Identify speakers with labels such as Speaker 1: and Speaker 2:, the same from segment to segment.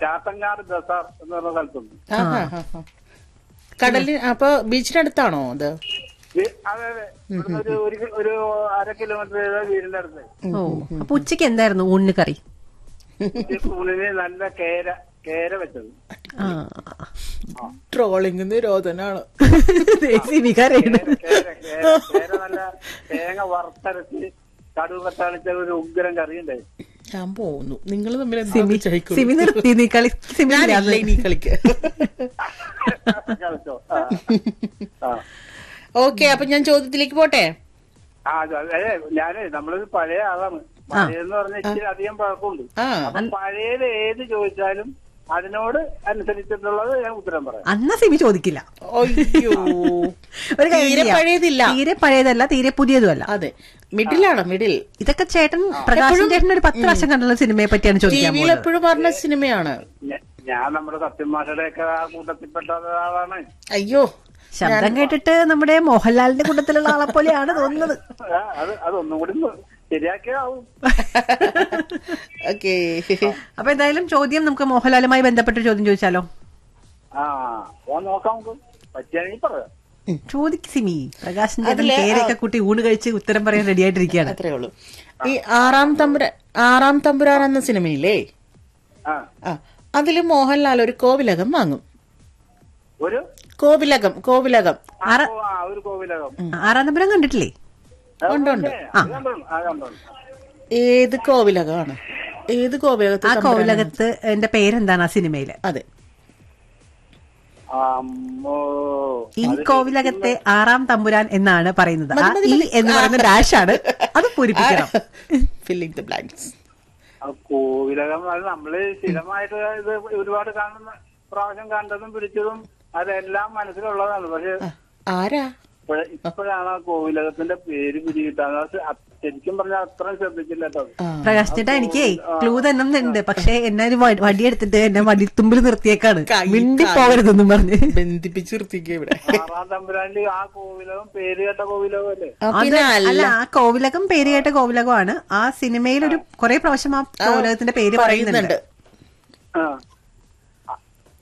Speaker 1: ചാത്തങ്ങാട് ബസാർ എന്ന് പറഞ്ഞ സ്ഥലത്തുണ്ട്
Speaker 2: ആഹാ, ആഹാ. കടലിൽ അപ്പൊ ബീച്ചിനടുത്താണോ അത്
Speaker 1: ഈ- അതെ അതെ ഇവിടുന്ന് ഒരു ഒരു കി- ഒരു അര കിലോമീറ്റർ ചെയ്ത വീടിന്റെ അടുത്ത്
Speaker 3: ഓ അപ്പൊ ഉച്ചക്ക് എന്തായിരുന്നു ഊണിന് കറി
Speaker 1: ഈ ഊണിന് നല്ല കേര കേര വെച്ചത്
Speaker 3: ആ
Speaker 2: ട്രോളിംഗ് നിരോധനാണ്
Speaker 3: ദേശീയ വികാരമാണ്
Speaker 1: കേര കേര കേര നല്ല തേങ്ങ വറുത്തരച്ച് കടുക് കത്താളിച്ച ഒരു ഉഗ്രം കറി ഉണ്ടായി
Speaker 2: ഞാൻ പോന്നു നിങ്ങൾ തമ്മിൽ എന്താ
Speaker 3: സിമി
Speaker 2: വിചാരിക്കുന്നു?
Speaker 3: സിമി നിർത്തി നീ കളി സിമി
Speaker 2: ഞാനില്ല
Speaker 3: ഇല്ലാതെ.
Speaker 2: ഇനി കളിക്ക്
Speaker 1: കളിച്ചോ ആ. ആ
Speaker 2: ഓക്കെ അപ്പൊ ഞാൻ ചോദ്യത്തിലേക്ക് പോട്ടെ
Speaker 1: ആ അത് അതെ ഞാനേ നമ്മളൊരു പഴയ ആളാണ് പഴയെന്ന് പറഞ്ഞ ഇച്ചിരി അധികം പഴക്കമുണ്ട്
Speaker 2: ആ
Speaker 1: അപ്പൊ പഴയത് ഏത് ചോദിച്ചാലും അതിനോട് അനുസരിച്ചിട്ടുള്ളത് ഞാൻ ഉത്തരം പറയാം
Speaker 3: അന്ന സിമി ചോദിക്കില്ല
Speaker 2: അയ്യോ
Speaker 3: ഒരു കാര്യം
Speaker 2: തീരെ
Speaker 3: ചെയ്യാം.
Speaker 2: പഴയതില്ല
Speaker 3: തീരെ പഴയതല്ല തീരെ പുതിയതുമല്ല
Speaker 2: അതെ മിഡിലാണ് മിഡിൽ
Speaker 3: ഇതൊക്കെ ചേട്ടൻ പ്രകാശൻ ചേട്ടൻ ഒരു പത്ത് പ്രാവശ്യം കണ്ടുള്ള സിനിമയെ പറ്റിയാണ്
Speaker 2: ടി
Speaker 3: ചോദിക്കാൻ
Speaker 2: വിയിൽ
Speaker 3: പോകുന്നത്
Speaker 2: എപ്പോഴും പറഞ്ഞ സിനിമയാണ്
Speaker 1: ഞ- ഞാൻ നമ്മുടെ സത്യന്മാരുടെ ഒക്കെ ആ കൂട്ടത്തിൽപ്പെട്ട ആളാണ്
Speaker 2: അയ്യോ
Speaker 3: ശബ്ദം കേട്ടിട്ട് നമ്മുടെ മോഹൻലാലിന്റെ കൂട്ടത്തിലുള്ള ആളെ പോലെയാണ് തോന്നുന്നത്
Speaker 1: ആ, അത് അതൊന്നും കൂടി ഒന്ന് ശരിയാക്കിയാവും
Speaker 2: ഓക്കെ
Speaker 3: അപ്പൊ എന്തായാലും ചോദ്യം നമുക്ക് മോഹൻലാലുമായി ബന്ധപ്പെട്ട ഒരു ചോദ്യം ചോദിച്ചാലോ
Speaker 1: ആ ഓ നോക്കാം നമുക്ക് പറ്റിയാണെങ്കിൽ പറയാം
Speaker 3: ചോദിക്ക് സിമി പ്രകാശൻ ചേട്ടൻ
Speaker 2: അതിലെ,
Speaker 3: പേരൊക്കെ കൂട്ടി ഊണ് കഴിച്ച് ഉത്തരം പറയാൻ റെഡി ആയിട്ടിരിക്കുകയാണ്
Speaker 2: അത്രേ ഉള്ളൂ ഈ ആറാം തമ്പുരാ ആറാം തമ്പുരാൻ എന്ന സിനിമയില്ലേ
Speaker 1: ആ
Speaker 2: ആ അതില് മോഹൻലാൽ ഒരു കോവിലകം വാങ്ങും
Speaker 1: ഒരു
Speaker 2: കോവിലകം കോവിലകം
Speaker 1: ആ, ഓ, ആ ഒരു കോവിലകം
Speaker 3: ആറാം നമ്പരം കണ്ടിട്ടില്ലേ
Speaker 2: ഉണ്ട്, ഉണ്ട്.
Speaker 1: അത് കണ്ടോളൂ ആ കണ്ടോളൂ
Speaker 2: ഏത് കോവിലകമാണ് ഏത് കോവിലകത്ത്
Speaker 3: ആ
Speaker 2: തമ്പുരാനാണ്?
Speaker 3: കോവിലകത്ത് എന്റെ പേരെന്താണ് ആ സിനിമയില്
Speaker 2: അതെ
Speaker 1: അമ്മോ
Speaker 3: ഈ കോവിലകത്തെ ആറാം തമ്പുരാൻ എന്നാണ് പറയുന്നത് ആ
Speaker 2: മതി,
Speaker 3: ഈ
Speaker 2: മതി.
Speaker 3: എന്ന് പറയുന്ന ഡാഷ് ആണ് അത് പൂരിപ്പിക്കണം
Speaker 2: ഫില്ലിംഗ് ദ ബ്ലാങ്ക്സ്
Speaker 1: ആ കോവിലകം അത് നമ്മള് സ്ഥിരമായിട്ട് ഇത് ഒരുപാട് കാണുന്ന പ്രാവശ്യം കണ്ടതും പിടിച്ചതും അതെല്ലാം മനസ്സിലുള്ളതാണ് പക്ഷെ
Speaker 2: ആരാ
Speaker 1: ഇപ്പഴ- ഇപ്പോഴാണ് ആ കോവിലകത്തിന്റെ പേര് പിടികിട്ടാൻ ശരിക്കും പറഞ്ഞാൽ അത്രയും ശ്രദ്ധിച്ചില്ല കേട്ടോ
Speaker 2: ആ,
Speaker 3: പ്രകാശ് ചേട്ടാ എനിക്കേ ക്ലൂ തന്നെ ഉണ്ട് പക്ഷെ എന്നെ ഒരു വ- വടിയെടുത്തിട്ട് എന്നെ വടിത്തുമ്പിൽ നിർത്തിയേക്കാണ്
Speaker 2: കൈ,
Speaker 3: മിണ്ടി
Speaker 2: കൈ.
Speaker 3: പോകരുതെന്നും പറഞ്ഞ്
Speaker 2: ബന്ധിപ്പിച്ച് നിർത്തിക്കുക ഇവിടെ
Speaker 1: ആറാം തമ്പുരാനില് ആ കോവിലകം പേര് കേട്ട കോവിലകം അല്ലേ
Speaker 2: ആ,
Speaker 3: അത്
Speaker 2: പിന്നെ
Speaker 3: അല്ല
Speaker 2: അല്ല
Speaker 3: ആ കോവിലകം പേര് കേട്ട കോവിലകമാണ് ആ സിനിമയിൽ ഒരു കുറെ പ്രാവശ്യം ആ കോവിലകത്തിന്റെ പേര് പറയുന്നുണ്ട്
Speaker 1: ആ ആ.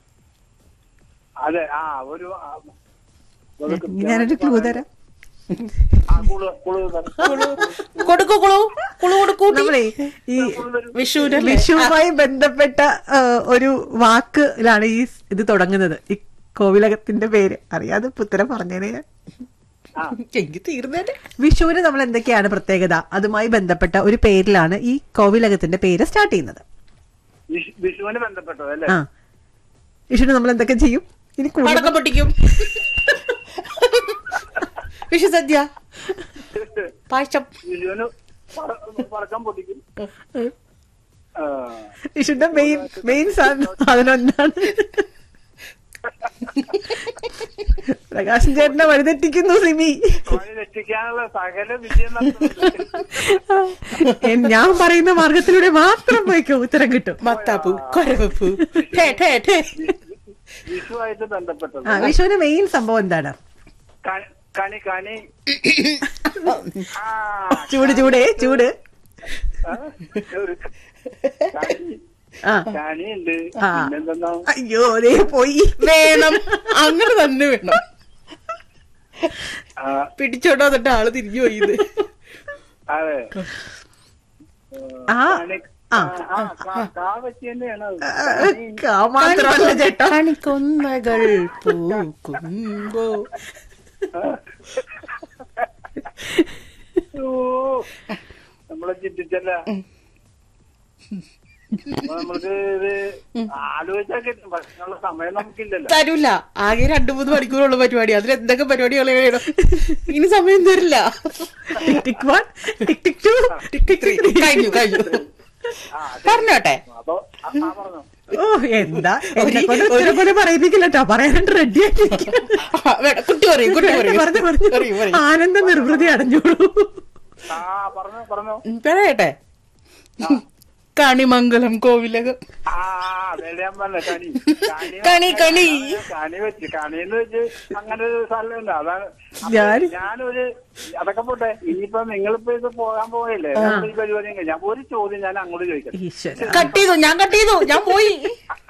Speaker 1: അതെ ആ ഒരു ആ, ഒരു
Speaker 3: ഞാനൊരു ക്ലൂ തരാം
Speaker 1: ആ, കുളു കുളു തരാം.
Speaker 2: കൊടുക്കൂ കുളു കുളു കൊടുക്കൂ
Speaker 3: നമ്മളേ ഈ
Speaker 2: വിഷുവിനല്ലേ
Speaker 3: വിഷുവുമായി ബന്ധപ്പെട്ട ആ, ഒരു വാക്കിലാണ് ഈ ഇത് തുടങ്ങുന്നത് ഈ കോവിലകത്തിന്റെ പേര് അറിയാതെ ഇപ്പൊ ഉത്തരം പറഞ്ഞേനെ ഞാൻ.
Speaker 1: ആ
Speaker 2: എനിക്ക് തീർന്നേനെ
Speaker 3: വിഷുവിന് നമ്മൾ എന്തൊക്കെയാണ് പ്രത്യേകത അതുമായി ബന്ധപ്പെട്ട ഒരു പേരിലാണ് ഈ കോവിലകത്തിന്റെ പേര് സ്റ്റാർട്ട് ചെയ്യുന്നത്
Speaker 1: വിഷു- വിഷുവിന് ബന്ധപ്പെട്ടത് അല്ലേ
Speaker 3: ആ വിഷുവിന് നമ്മൾ എന്തൊക്കെ ചെയ്യും ഇനി കൂടുതൽ
Speaker 2: പടക്കം പൊട്ടിക്കും വിഷു സദ്യ പായസം
Speaker 1: വിഷുവിന് പട- പടക്കം പൊട്ടിക്കും ആ.
Speaker 3: വിഷുവിന്റെ മെയിൻ മെയിൻ സാധനം പ്രകാശൻ ചേട്ടനെ വഴിതെറ്റിക്കുന്നു സിമി
Speaker 1: വഴി തെറ്റിക്കാനുള്ള സകല വിജയം നടത്തുന്നുണ്ട്.
Speaker 3: എൻ- ഞാൻ പറയുന്ന മാർഗത്തിലൂടെ മാത്രം പോയിക്കോ ഉത്തരം കിട്ടും
Speaker 2: മത്താപ്പൂ കൊരവപ്പൂ ടേ ടേ ടേ
Speaker 1: വിഷുവായിട്ട് ബന്ധപ്പെട്ടത്
Speaker 3: ആ വിഷുവിന്റെ മെയിൻ സംഭവം എന്താണ്
Speaker 1: ക- കണി കണി ആ
Speaker 3: ചൂട് ചൂടേ ചൂട്
Speaker 1: ആ, ഒരു കണി
Speaker 3: ആ
Speaker 1: കണിയുണ്ട്
Speaker 3: ആ.
Speaker 1: പിന്നെന്താ
Speaker 3: അയ്യോ അതേ പോയി
Speaker 2: വേണം അങ്ങനെ തന്നെ വേണം
Speaker 1: ആ,
Speaker 2: പിടിച്ചോണ്ടോ എന്നിട്ട് ആള് തിരിഞ്ഞു പോയത്
Speaker 1: അതെ
Speaker 3: ആ
Speaker 1: കണി
Speaker 3: ആ.
Speaker 1: ആ, ആ, കാ- കാ വെച്ച് തന്നെയാണ് അത്.
Speaker 3: കാ മാത്രമല്ല ചേട്ടാ
Speaker 2: കണിക്കൊന്നകൾ പൂക്കുമ്പോ
Speaker 1: ഓ, നമ്മളെ ചിന്തിച്ചല്ല അപ്പൊ നമ്മൾക്ക് ഇത് ആലോചിച്ചാൽ കിട്ടും പക്ഷെ അതിനുള്ള സമയം നമുക്കില്ലല്ലോ
Speaker 2: തരൂല ആകെ രണ്ടു മൂന്ന് മണിക്കൂറുള്ള പരിപാടി അതിൽ എന്തൊക്കെ പരിപാടികൾ വേണം ഇനി സമയം തരില്ല
Speaker 3: tick tick one tick tick two tick tick three
Speaker 2: കഴിഞ്ഞു കഴിഞ്ഞു
Speaker 1: ആ, അതെ.
Speaker 2: പറഞ്ഞോട്ടെ
Speaker 1: അപ്പൊ ആ, ആ, പറഞ്ഞോ
Speaker 3: ഓ എന്താ എന്നെ കൊണ്ട് ഉത്തരം പോലെ പറയിപ്പിക്കില്ല കേട്ടോ പറയാനായിട്ട് റെഡി ആയിട്ടിരിക്കും
Speaker 2: ആ, വേണ്ട, കുട്ടി പറയും കുട്ടി പറയും
Speaker 3: പറഞ്ഞു പറഞ്ഞു
Speaker 2: പറയും പറയും
Speaker 3: ആനന്ദ നിർവൃതി അടഞ്ഞോളൂ
Speaker 1: ആ പറഞ്ഞോ പറഞ്ഞോ
Speaker 2: ഉം, പറയട്ടെ കണിമംഗലം കോവിലകം
Speaker 1: ആ അതെ ഞാൻ പറഞ്ഞ കണി
Speaker 2: കണി, കണി.
Speaker 1: കണി വെച്ച് കണിന്ന് വെച്ച് അങ്ങനെ ഒരു സ്ഥലമുണ്ട് അതാണ് അപ്പൊ
Speaker 3: ഞാൻ-
Speaker 1: ഞാനൊരു അതൊക്കെ പോട്ടെ ഇനിയിപ്പോ നിങ്ങളിപ്പോ ഇത് പോകാൻ പോകല്ലേ ഈ പരിപാടി കഴിഞ്ഞാൽ ഒരു ചോദ്യം ഞാൻ അങ്ങോട്ട് ചോദിക്കാം
Speaker 3: ഈശ്വര
Speaker 2: കട്ട് ചെയ്തു ഞാൻ കട്ട് ചെയ്തു ഞാൻ പോയി